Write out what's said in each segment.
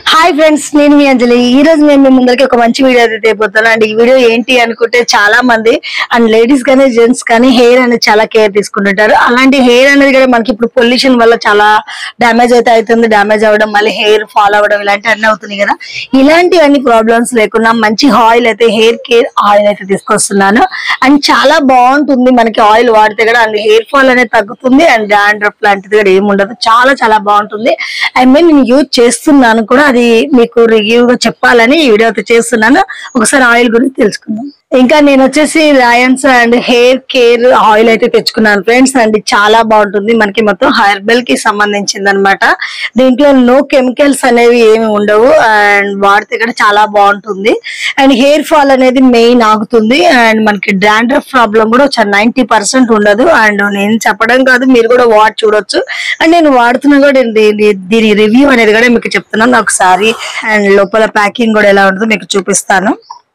hi friends నేను మీ అంజలి ఈ రోజు నేను మీ ముందరికి ఒక మంచి వీడియో అయితే తేపోతాను అండ్ ఈ వీడియో ఏంటి అనుకుంటే చాలా మంది అండ్ లేడీస్ కానీ జెంట్స్ కానీ హెయిర్ అనేది చాలా కేర్ తీసుకుంటుంటారు అలాంటి హెయిర్ అనేది కూడా మనకి ఇప్పుడు పొల్యూషన్ వల్ల చాలా డ్యామేజ్ అయితే అవుతుంది డ్యామేజ్ అవ్వడం మళ్ళీ హెయిర్ ఫాల్ అవ్వడం ఇలాంటివి అన్నీ అవుతున్నాయి కదా ఇలాంటివన్నీ ప్రాబ్లమ్స్ లేకుండా మంచి ఆయిల్ అయితే హెయిర్ కేర్ ఆయిల్ అయితే తీసుకొస్తున్నాను అండ్ చాలా బాగుంటుంది మనకి ఆయిల్ వాడితే కూడా అండ్ హెయిర్ ఫాల్ అనేది తగ్గుతుంది అండ్ డాండ్రఫ్ లాంటిది కూడా ఏమి ఉండదు చాలా చాలా బాగుంటుంది ఐ మీన్ నేను యూజ్ చేస్తున్నాను కూడా అది మీకు రివ్యూ గా చెప్పాలని ఈ వీడియో అయితే చేస్తున్నాను ఒకసారి ఆయిల్ గురించి తెలుసుకుందాం ఇంకా నేను వచ్చేసి రాయన్స్ అండ్ హెయిర్ కేర్ ఆయిల్ అయితే తెచ్చుకున్నాను ఫ్రెండ్స్ అండ్ ఇది చాలా బాగుంటుంది మనకి మొత్తం హెర్బల్ కి సంబంధించింది అనమాట దీంట్లో నో కెమికల్స్ అనేవి ఏమి ఉండవు అండ్ వాడితే కూడా చాలా బాగుంటుంది అండ్ హెయిర్ ఫాల్ అనేది మెయిన్ ఆగుతుంది అండ్ మనకి డాండ్రఫ్ ప్రాబ్లం కూడా నైన్టీ పర్సెంట్ ఉండదు అండ్ నేను చెప్పడం కాదు మీరు కూడా వాడి చూడొచ్చు అండ్ నేను వాడుతున్నా కూడా నేను దీని దీని రివ్యూ అనేది కూడా మీకు చెప్తున్నాను ఒకసారి అండ్ లోపల ప్యాకింగ్ కూడా ఎలా ఉంటుందో మీకు చూపిస్తాను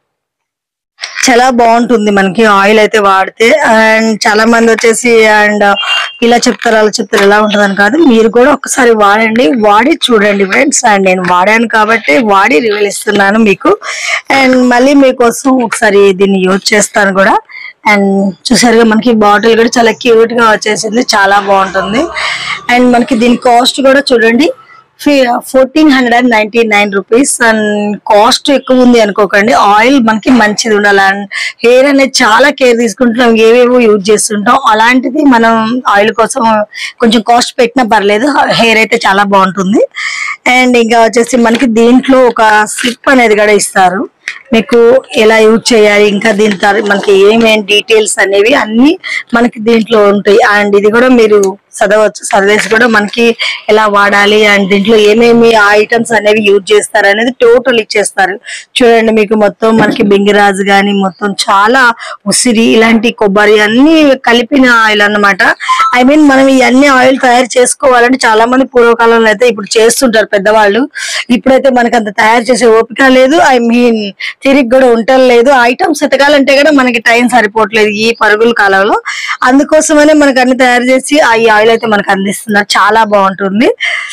చాలా బాగుంటుంది మనకి ఆయిల్ అయితే వాడితే అండ్ చాలా మంది వచ్చేసి అండ్ ఇలా చెప్తారు అలా చెప్తారు ఎలా ఉంటుందని కాదు మీరు కూడా ఒకసారి వాడండి వాడి చూడండి ఫ్రెండ్స్ అండ్ నేను వాడాను కాబట్టి వాడి రివ్యూలు ఇస్తున్నాను మీకు అండ్ మళ్ళీ మీకోసం ఒకసారి దీన్ని యూజ్ చేస్తాను కూడా అండ్ చూసారుగా మనకి బాటిల్ కూడా చాలా క్యూట్ గా వచ్చేసింది చాలా బాగుంటుంది అండ్ మనకి దీని కాస్ట్ కూడా చూడండి fourteen hundred and ninety nine rupees and cost ఎక్కువ ఉంది అనుకోకండి ఆయిల్ మనకి మంచిది ఉండాలి అండ్ హెయిర్ అనేది చాలా కేర్ తీసుకుంటున్నాం ఏవేవో యూజ్ చేస్తుంటాం అలాంటిది మనం ఆయిల్ కోసం కొంచెం కాస్ట్ పెట్టినా పర్లేదు హెయిర్ అయితే చాలా బాగుంటుంది అండ్ ఇంకా వచ్చేసి మనకి దీంట్లో ఒక స్లిప్ అనేది కూడా ఇస్తారు మీకు ఎలా యూజ్ చేయాలి ఇంకా దీని తర్- మనకి ఏమేం డీటెయిల్స్ అనేవి అన్ని మనకి దీంట్లో ఉంటాయి అండ్ ఇది కూడా మీరు చదవచ్చు చదివేసి కూడా మనకి ఎలా వాడాలి అండ్ దీంట్లో ఏమేమి ఐటమ్స్ అనేవి యూజ్ చేస్తారు అనేది టోటల్ ఇచ్చేస్తారు చూడండి మీకు మొత్తం మనకి బింగిరాజు గాని మొత్తం చాలా ఉసిరి ఇలాంటి కొబ్బరి అన్ని కలిపిన ఆయిల్ అన్నమాట ఐ మీన్ మనం ఇవన్నీ ఆయిల్ తయారు చేసుకోవాలంటే చాలా మంది పూర్వకాలంలో అయితే ఇప్పుడు చేస్తుంటారు పెద్దవాళ్ళు ఇప్పుడైతే మనకి అంత తయారు చేసే ఓపిక లేదు ఐ మీన్ తిరిగి కూడా ఉండలేదు ఐటమ్స్ ఎతకాలంటే కూడా మనకి టైం సరిపోవట్లేదు ఈ పరుగుల కాలంలో అందుకోసమనే మనకి అన్ని తయారు చేసి ఆ ఈ ఆయిల్ అయితే మనకు అందిస్తున్నారు చాలా బాగుంటుంది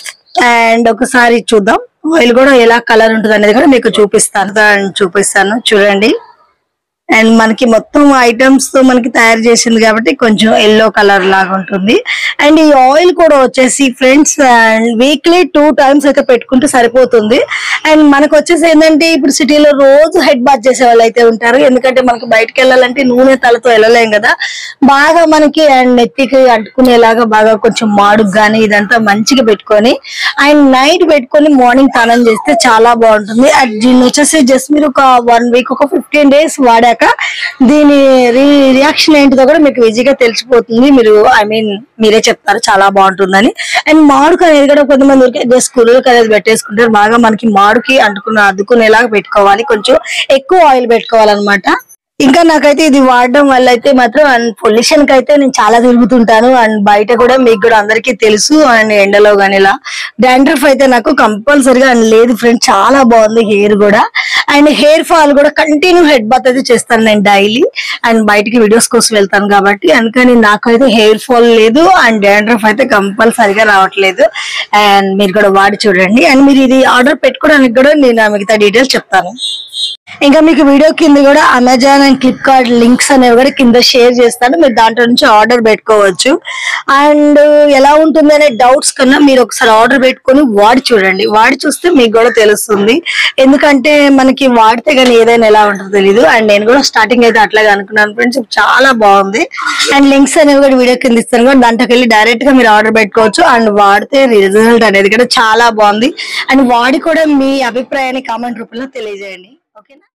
అండ్ ఒకసారి చూద్దాం ఆయిల్ కూడా ఎలా కలర్ ఉంటుంది అనేది కూడా మీకు చూపిస్తాను అండ్ చూపిస్తాను చూడండి అండ్ మనకి మొత్తం ఐటమ్స్ తో మనకి తయారు చేసింది కాబట్టి కొంచెం ఎల్లో కలర్ లాగా ఉంటుంది అండ్ ఈ ఆయిల్ కూడా వచ్చేసి friends and weekly two times అయితే పెట్టుకుంటే సరిపోతుంది అండ్ మనకు వచ్చేసి ఏంటంటే ఇప్పుడు సిటీలో రోజు హెడ్ బాత్ చేసే వాళ్ళు అయితే ఉంటారు ఎందుకంటే మనకి బయటకు వెళ్ళాలంటే నూనె తలతో వెళ్ళలేం కదా బాగా మనకి అండ్ నెత్తికి అంటుకునేలాగా బాగా కొంచెం మాడుకు గానీ ఇదంతా మంచిగా పెట్టుకొని అండ్ నైట్ పెట్టుకొని మార్నింగ్ స్నానం చేస్తే చాలా బాగుంటుంది అండ్ దీన్ని వచ్చేసి జస్ట్ మీరు ఒక వన్ వీక్ ఒక ఫిఫ్టీన్ డేస్ వాడాక దీని రియాక్షన్ ఏంటిదో కూడా మీకు ఈజీగా తెలిసిపోతుంది మీరు ఐ మీన్ మీరే చెప్తారు చాలా బాగుంటుందని అండ్ మాడుకు అనేది కూడా కొంతమంది ఊరికే జస్ట్ కురులకు అనేది పెట్టేసుకుంటారు బాగా మనకి మాడుకి అంటుకున్న అద్దుకునేలాగా పెట్టుకోవాలి కొంచెం ఎక్కువ ఆయిల్ పెట్టుకోవాలన్నమాట ఇంకా నాకైతే ఇది వాడడం వల్ల అయితే మాత్రం అండ్ పొల్యూషన్ కి అయితే నేను చాలా తిరుగుతుంటాను అండ్ బయట కూడా మీకు కూడా అందరికీ తెలుసు అండ్ ఎండలో కానీ ఇలా డాండ్రఫ్ అయితే నాకు కంపల్సరిగా లేదు ఫ్రెండ్ చాలా బాగుంది హెయిర్ కూడా అండ్ హెయిర్ ఫాల్ కూడా కంటిన్యూ హెడ్ బాత్ అయితే చేస్తాను నేను డైలీ అండ్ బయటికి వీడియోస్ కోసం వెళ్తాను కాబట్టి అందుకని నాకైతే హెయిర్ ఫాల్ లేదు అండ్ డాండ్రఫ్ అయితే కంపల్సరిగా రావట్లేదు అండ్ మీరు కూడా వాడి చూడండి అండ్ మీరు ఇది ఆర్డర్ పెట్టుకోవడానికి కూడా నేను ఆ మిగతా డీటెయిల్స్ చెప్తాను ఇంకా మీకు వీడియో కింద కూడా అమెజాన్ అండ్ ఫ్లిప్కార్ట్ లింక్స్ అనేవి కూడా కింద షేర్ చేస్తాను మీరు దాంట్లో నుంచి ఆర్డర్ పెట్టుకోవచ్చు అండ్ ఎలా ఉంటుంది అనే డౌట్స్ కన్నా మీరు ఒకసారి ఆర్డర్ పెట్టుకొని వాడి చూడండి వాడి చూస్తే మీకు కూడా తెలుస్తుంది ఎందుకంటే మనకి వాడితే కానీ ఏదైనా ఎలా ఉంటుందో తెలియదు అండ్ నేను కూడా స్టార్టింగ్ అయితే అట్లాగే అనుకున్నాను ఫ్రెండ్స్ చాలా బాగుంది అండ్ లింక్స్ అనేవి కూడా వీడియో కింద ఇస్తాను కూడా దాంట్లోకి వెళ్ళి డైరెక్ట్ గా మీరు ఆర్డర్ పెట్టుకోవచ్చు అండ్ వాడితే రిజల్ట్ అనేది కూడా చాలా బాగుంది అండ్ వాడి కూడా మీ అభిప్రాయాన్ని కామెంట్ రూపంలో తెలియజేయండి ఓకేనా